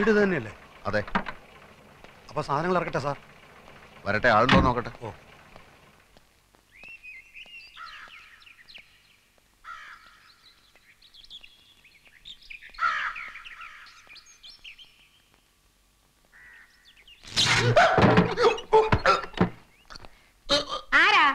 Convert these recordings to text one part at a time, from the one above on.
വീട് ഇത് തന്നെയല്ലേ അതെ അപ്പൊ സാധനങ്ങൾ ഇറക്കട്ടെ സാർ വരട്ടെ ആളുണ്ടോ നോക്കട്ടെ ഓ ആരാ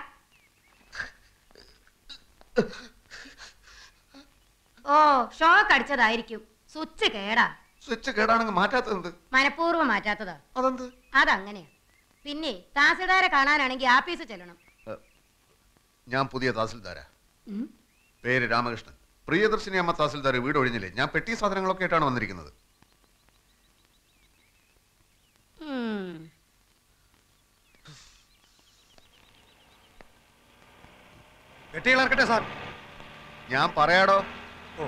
ഓ ഷോക്ക് അടിച്ചതായിരിക്കും സ്വിച്ച് കേടാ സ്വിച്ച് കേടാണെങ്കിൽ മാറ്റാത്തത് മനഃപൂർവ്വം മാറ്റാത്തതാ അതെന്ത് അതങ്ങനെയാ പിന്നെ താസിൽദാരെ കാണാനാണെങ്കിൽ ആഫീസ് ചെല്ലണം ഞാൻ പുതിയ തഹസിൽദാരാ ഉം. പേര് രാമകൃഷ്ണൻ പ്രിയദർശിനി അമ്മ തഹസിൽദാർ വീട് ഒഴിഞ്ഞില്ലേ ഞാൻ പെട്ടി സാധനങ്ങളൊക്കെ ആയിട്ടാണ് വന്നിരിക്കുന്നത് ഉം. പെട്ടികൾ ഇറക്കട്ടെ സാർ ഞാൻ പറയാടോ ഓ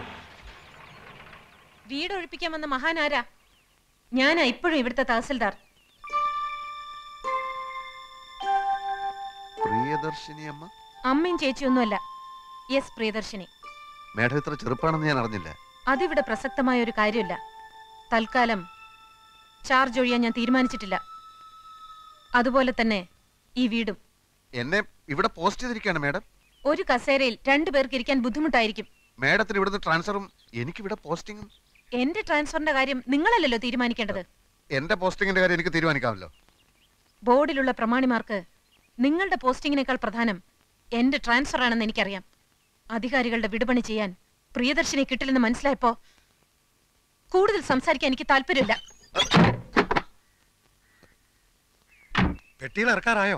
വീട് ഒഴിപ്പിക്കാൻ വന്ന മഹാനാരാ ഞാനാ ഇപ്പോഴും ഇവിടുത്തെ തഹസിൽദാർ പ്രിയദർശിനി അമ്മ അമ്മയും ചേച്ചിയൊന്നുമല്ല യെസ് പ്രിയദർശിനി മേഡം ഇത്ര ചെറുപ്പാണെന്ന് ഞാൻ അറിഞ്ഞില്ല അതിവിടെ പ്രസക്തമായ ഒരു കാര്യമില്ല തൽക്കാലം ചാർജ് ഒഴിയാൻ ഞാൻ തീരുമാനിച്ചിട്ടില്ല അതുപോലെ തന്നെ ഈ വീടും എന്നെ ഇവിടെ പോസ്റ്റ് ചെയ്തിരിക്കുകയാണ് മേഡം ഒരു കസേരയിൽ രണ്ടു പേർക്ക് ഇരിക്കാൻ ബുദ്ധിമുട്ടായിരിക്കും മേഡത്തിന് ഇവിടുന്ന് ട്രാൻസ്ഫറും എനിക്കിവിടെ പോസ്റ്റിങ്ങും എന്റെ ട്രാൻസ്ഫറിന്റെ കാര്യം നിങ്ങളല്ലല്ലോ തീരുമാനിക്കേണ്ടത് എന്റെ പോസ്റ്റിങ്ങിന്റെ കാര്യം എനിക്ക് തീരുമാനിക്കാമല്ലോ ബോർഡിലുള്ള പ്രമാണിമാർക്ക് നിങ്ങളുടെ പോസ്റ്റിങ്ങിനേക്കാൾ പ്രധാനം എന്റെ ട്രാൻസ്ഫർ ആണെന്ന് എനിക്കറിയാം അധികാരികളുടെ വിടുപണി ചെയ്യാൻ പ്രിയദർശിനി കിട്ടില്ലെന്ന് മനസ്സിലായപ്പോ കൂടുതൽ സംസാരിക്കാൻ എനിക്ക് താല്പര്യമില്ല പെട്ടികൾ ഇറക്കാറായോ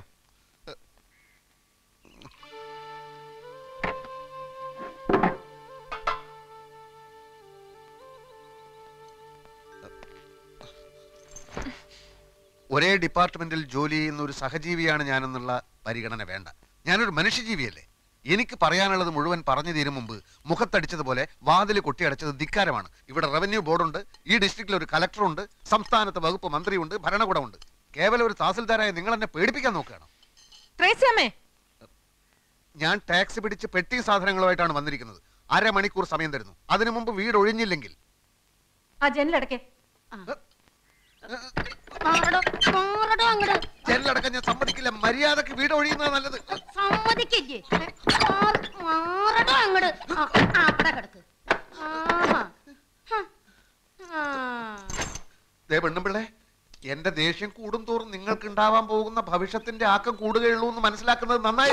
ഒരേ ഡിപ്പാർട്ട്മെന്റിൽ ജോലി ചെയ്യുന്ന ഒരു സഹജീവിയാണ് ഞാനെന്നുള്ള പരിഗണന വേണ്ട ഞാനൊരു മനുഷ്യജീവിയല്ലേ എനിക്ക് പറയാനുള്ളത് മുഴുവൻ പറഞ്ഞു തീരും മുമ്പ് മുഖത്തടിച്ചതുപോലെ വാതിൽ കൊട്ടിയടച്ചത് ധിക്കാരമാണ് ഇവിടെ റവന്യൂ ബോർഡുണ്ട് ഈ ഡിസ്ട്രിക്റ്റിൽ ഒരു കലക്ടറുണ്ട് സംസ്ഥാനത്ത് വകുപ്പ് മന്ത്രിയുണ്ട് ഭരണകൂടമുണ്ട് കേവലം ഒരു തഹസിൽദാരായ നിങ്ങൾ എന്നെ പേടിപ്പിക്കാൻ നോക്കുകയാണ് ട്രേസിയമ്മേ ഞാൻ ടാക്സ് പിടിച്ച് പെട്ടി സാധനങ്ങളുമായിട്ടാണ് വന്നിരിക്കുന്നത് അരമണിക്കൂർ സമയം തരുന്നു അതിനു മുമ്പ് വീട് ഒഴിഞ്ഞില്ലെങ്കിൽ ആ ജനലടക്കെ മാറടോ, മാറടോ അങ്ങട്. ജനലടക്കം ഞാൻ സമ്മതിക്കില്ല മര്യാദക്ക് വീട് ഒഴിയുന്നത് നല്ലത് സമ്മതിക്കില്ലേ മാറ്- മാറടോ അങ്ങട് ആ, ആ, അവിടെ കിടക്ക് ആഹാ. ഹ. ആ. ദേ പെണ്ണുമ്പിള്ളേ എന്റെ ദേഷ്യം കൂടും തോറും നിങ്ങൾക്ക് ഉണ്ടാവാൻ പോകുന്ന ഭവിഷ്യത്തിന്റെ ആക്കം കൂടുകയുള്ളൂ എന്ന് മനസ്സിലാക്കുന്നത് നന്നായി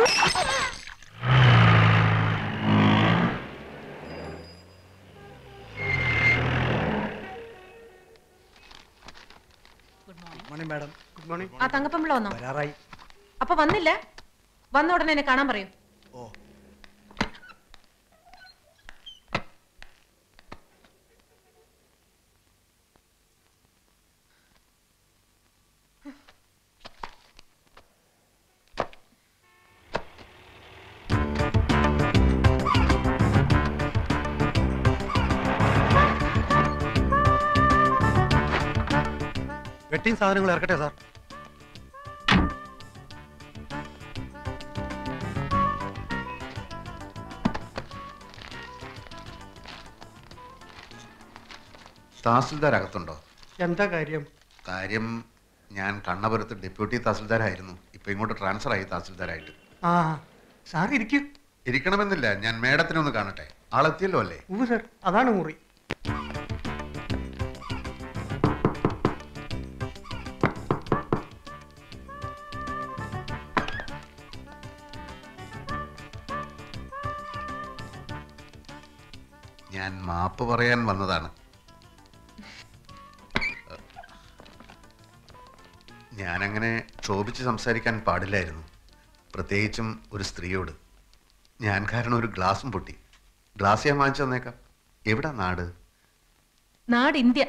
മോർണിംഗ് മാഡം ഗുഡ് മോർണിംഗ് ആ തങ്കപ്പമ്പിള വന്നോ വരാറായി അപ്പൊ വന്നില്ല വന്ന ഉടനെ എന്നെ കാണാൻ പറയൂ ഓ വെട്ടിങ് സാധനങ്ങൾ ഇറക്കട്ടെ സാർ തഹസിൽദാർ അകത്തുണ്ടോ എന്താ കാര്യം കാര്യം ഞാൻ കണ്ണപുരത്ത് ഡെപ്യൂട്ടി തഹസിൽദാരായിരുന്നു ഇപ്പൊ ഇങ്ങോട്ട് ട്രാൻസ്ഫർ ആയി തഹസിൽദാരായിട്ട് ആ സാർ ഇരിക്കൂ ഇരിക്കണമെന്നില്ല ഞാൻ മേഡത്തിനെ ഒന്ന് കാണട്ടെ ആളെത്തിയല്ലോ അല്ലേ ഉവ് സാർ അതാണ് മുറി ഞാൻ മാപ്പ് പറയാൻ വന്നതാണ് ഞാനങ്ങനെ ക്ഷോഭിച്ച് സംസാരിക്കാൻ പാടില്ലായിരുന്നു പ്രത്യേകിച്ചും ഒരു സ്ത്രീയോട് ഞാൻ കാരണം ഒരു ഗ്ലാസും പൊട്ടി ഗ്ലാസ് ഞാൻ വാങ്ങിച്ചു തന്നേക്കാം എവിടാ നാട് നാട് ഇന്ത്യ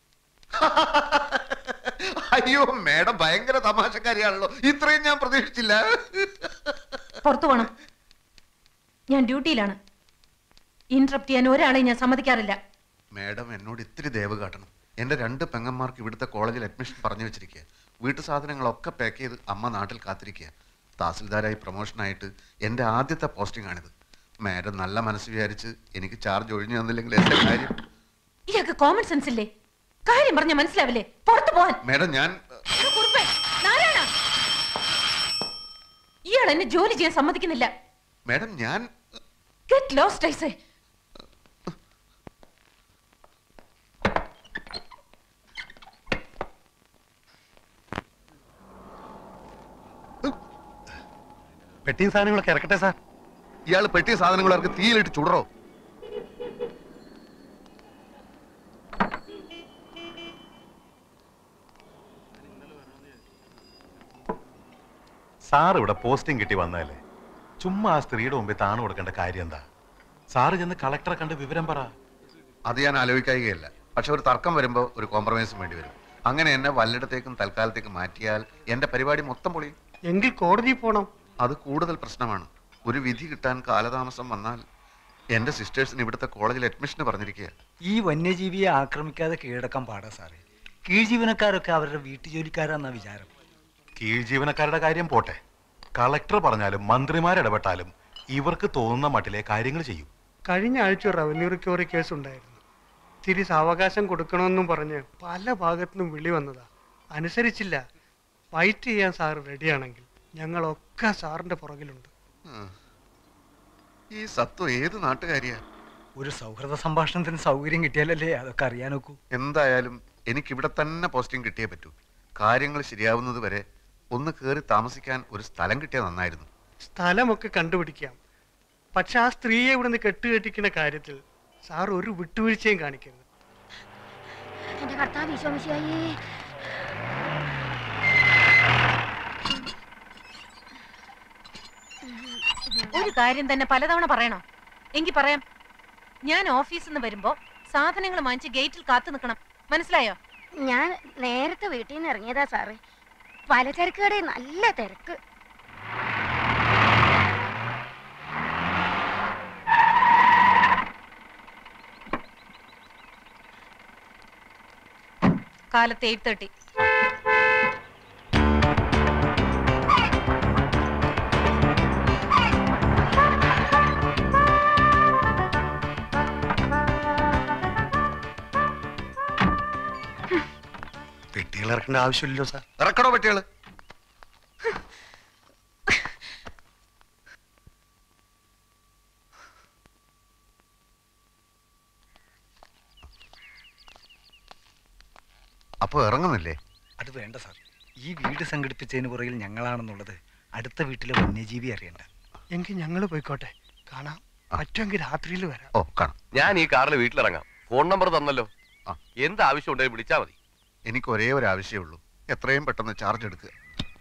അയ്യോ മേഡം ഭയങ്കര തമാശക്കാരിയാണല്ലോ ഇത്രയും ഞാൻ പ്രതീക്ഷിച്ചില്ല പുറത്തു പോണം ഞാൻ ഡ്യൂട്ടിയിലാണ് ഇന്ററപ്റ്റ് ചെയ്യാൻ ഒരാളെയും ഞാൻ സമ്മതിക്കാറില്ല മേഡം എന്നോട് ഇത്തിരി ദയവ് കാട്ടണം എൻ്റെ രണ്ട് പെങ്ങന്മാർക്ക് ഇവിടുത്തെ കോളേജിൽ അഡ്മിഷൻ പറഞ്ഞു വെച്ചിരിക്കുക വീട്ടു സാധനങ്ങളൊക്കെ പാക്ക് ചെയ്ത് അമ്മ നാട്ടിൽ കാത്തിരിക്കുക തഹസിൽദാരായി പ്രൊമോഷനായിട്ട് എൻ്റെ ആദ്യത്തെ പോസ്റ്റിംഗ് ആണിത് മേഡം നല്ല മനസ്സ് വിചാരിച്ച് എനിക്ക് ചാർജ് ഒഴിഞ്ഞു തന്നില്ലെങ്കിൽ എൻ്റെ കാര്യം ഇയാൾക്ക് കോമൺ സെൻസ് ഇല്ലേ കാര്യം പറഞ്ഞ മനസ്സിലാവില്ലേ പുറത്തു പോവാൻ മാഡം ഞാൻ എടോ കുറുപ്പേ, നാരായണ ഇയാൾ എന്നെ ജോലി ചെയ്യാൻ സമ്മതിക്കുന്നില്ല മാഡം ഞാൻ ഗെറ്റ് ലോസ്റ്റ് ഐസേ വെട്ടിയും സാധനങ്ങളൊക്കെ ഇറക്കട്ടെ സാർ ഇയാൾ പെട്ടിയ സാധനങ്ങൾ അവർക്ക് തീയിലിട്ട് ചുടറോ സാർ ഇവിടെ പോസ്റ്റിംഗ് കിട്ടി വന്നതല്ലേ ചുമ്മാ ആ സ്ത്രീയുടെ മുമ്പിൽ താണു കൊടുക്കേണ്ട കാര്യം എന്താ സാറ് ചെന്ന് കളക്ടറെ കണ്ട് വിവരം പറ അത് ഞാൻ ആലോചിക്കുകയല്ല പക്ഷെ ഒരു തർക്കം വരുമ്പോൾ ഒരു കോംപ്രമൈസും വേണ്ടി വരും അങ്ങനെ എന്നെ വല്ലിടത്തേക്കും തൽക്കാലത്തേക്ക് മാറ്റിയാൽ എന്റെ പരിപാടി മൊത്തം പൊളിയും എങ്കിൽ കോടതി പോണം അത് കൂടുതൽ പ്രശ്നമാണ് ഒരു വിധി കിട്ടാൻ കാലതാമസം വന്നാൽ എന്റെ സിസ്റ്റേഴ്സിന് ഇവിടുത്തെ കോളേജിൽ അഡ്മിഷന് പറഞ്ഞിരിക്കുക ഈ വന്യജീവിയെ ആക്രമിക്കാതെ കീഴടക്കാൻ പാടാ സാറേ കീഴ്ജീവനക്കാരൊക്കെ അവരുടെ വീട്ടുജോലിക്കാരാന്നാ വിചാരം കീഴ് ജീവനക്കാരുടെ കാര്യം പോട്ടെ കളക്ടർ പറഞ്ഞാലും മന്ത്രിമാരിടപെട്ടാലും ഇവർക്ക് തോന്നുന്ന മട്ടിലെ കാര്യങ്ങൾ ചെയ്യും കഴിഞ്ഞ ആഴ്ച ഒരു റവന്യൂ റിക്കവറി കേസ് ഉണ്ടായിരുന്നു തിരി സാവകാശം കൊടുക്കണമെന്നും പറഞ്ഞ് പല ഭാഗത്തുനിന്നും വിളി വന്നതാ അനുസരിച്ചില്ല ഫൈറ്റ് ചെയ്യാൻ സാർ റെഡിയാണെങ്കിൽ ഞങ്ങളൊക്കെ സാറിന്റെ പുറകിലുണ്ട് ഉം. ഈ സത്വം ഏത് നാട്ടുകാരിയാ ഒരു സൗഹൃദ സംഭാഷണത്തിന് സൗകര്യം കിട്ടിയാലല്ലേ അതൊക്കെ അറിയാൻ നോക്കൂ എന്തായാലും എനിക്ക് ഇവിടെ തന്നെ പോസ്റ്റിംഗ് കിട്ടിയേ പറ്റൂ കാര്യങ്ങൾ ശരിയാവുന്നത് വരെ ഒന്ന് കയറി താമസിക്കാൻ ഒരു സ്ഥലം കിട്ടിയാൽ നന്നായിരുന്നു സ്ഥലമൊക്കെ കണ്ടുപിടിക്കാം പക്ഷെ ആ സ്ത്രീയെ ഇവിടുന്ന് കെട്ടുകെട്ടിക്കുന്ന കാര്യത്തിൽ സാർ ഒരു വിട്ടുവീഴ്ചയും കാണിക്കരുത് എന്റെ കർത്താവ് വിശ്വമിശിയായേ ഒരു കാര്യം തന്നെ പലതവണ പറയണോ എങ്കി പറയാം ഞാൻ ഓഫീസിൽ നിന്ന് വരുമ്പോ സാധനങ്ങൾ വാങ്ങിച്ച് ഗേറ്റിൽ കാത്തു നിൽക്കണം മനസ്സിലായോ ഞാൻ നേരത്തെ വീട്ടിൽ നിന്ന് ഇറങ്ങിയതാ സാറേ പലചരക്ക് കടയിൽ നല്ല തിരക്ക് കാലത്ത് എയ്റ്റ് തേർട്ടി പെട്ടികൾ ഇറക്കേണ്ട ആവശ്യമില്ലല്ലോ സാർ ഇറക്കടോ പറ്റിയാള് അപ്പൊ ഇറങ്ങുന്നില്ലേ അത് വേണ്ട സാർ ഈ വീട് സംഘടിപ്പിച്ചതിന് പുറകിൽ ഞങ്ങളാണെന്നുള്ളത് അടുത്ത വീട്ടിലെ വന്യജീവി അറിയണ്ട എങ്കിൽ ഞങ്ങൾ പോയിക്കോട്ടെ കാണാം പറ്റുമെങ്കിൽ രാത്രിയിൽ വരാം ഓ കാണാം ഞാൻ ഈ കാറിൽ വീട്ടിലിറങ്ങാം ഫോൺ നമ്പർ തന്നല്ലോ ആ. എന്ത് ആവശ്യം ഉണ്ടെങ്കിൽ വിളിച്ചാൽ മതി എനിക്ക് ഒരേ ഒരു ആവശ്യമേ ഉള്ളൂ എത്രയും പെട്ടെന്ന് ചാർജ് എടുക്കുക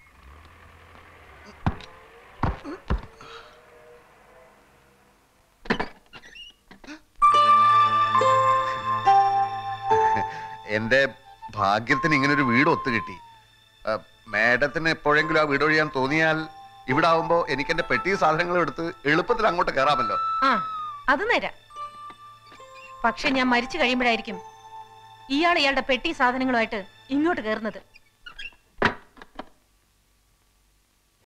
എന്റെ ഭാഗ്യത്തിന് ഇങ്ങനെ ഒരു വീട് ഒത്തു കിട്ടി ആ, മാഡത്തിന് എപ്പോഴെങ്കിലും ആ വീട് ഒഴിയാൻ തോന്നിയാൽ ഇവിടെ ആവുമ്പോ എനിക്ക് എന്റെ പെട്ടി സാധനങ്ങളും എടുത്ത് എളുപ്പത്തിൽ അങ്ങോട്ട് കയറാമല്ലോ ആ അത് നേരാ പക്ഷെ ഞാൻ മരിച്ചു കഴിയുമ്പോഴായിരിക്കും ഇയാൾ ഇയാളുടെ പെട്ടി സാധനങ്ങളുമായിട്ട് ഇങ്ങോട്ട് കയറുന്നത്